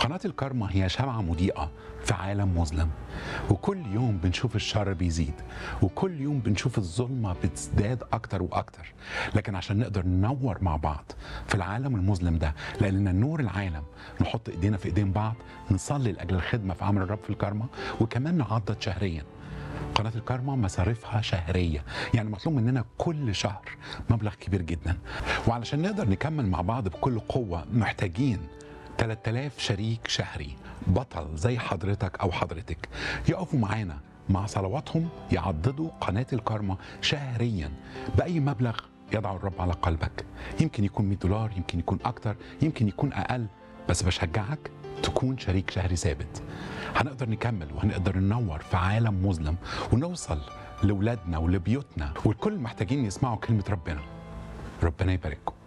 قناة الكارما هي شمعة مضيئة في عالم مظلم وكل يوم بنشوف الشر بيزيد وكل يوم بنشوف الظلمة بتزداد أكتر وأكتر لكن عشان نقدر ننور مع بعض في العالم المظلم ده لأننا نور العالم نحط إيدينا في إيدين بعض نصلي لأجل الخدمة في عمل الرب في الكارما وكمان نعضد شهريا قناة الكارما مصاريفها شهرية يعني مطلوب مننا كل شهر مبلغ كبير جدا وعلشان نقدر نكمل مع بعض بكل قوة محتاجين 3000 شريك شهري بطل زي حضرتك أو حضرتك يقفوا معانا مع صلواتهم يعضدوا قناة الكارما شهريا بأي مبلغ يضع الرب على قلبك يمكن يكون 100 دولار يمكن يكون أكتر يمكن يكون أقل بس بشجعك تكون شريك شهري ثابت هنقدر نكمل وهنقدر ننور في عالم مظلم ونوصل لولادنا ولبيوتنا والكل محتاجين يسمعوا كلمة ربنا ربنا يبارككم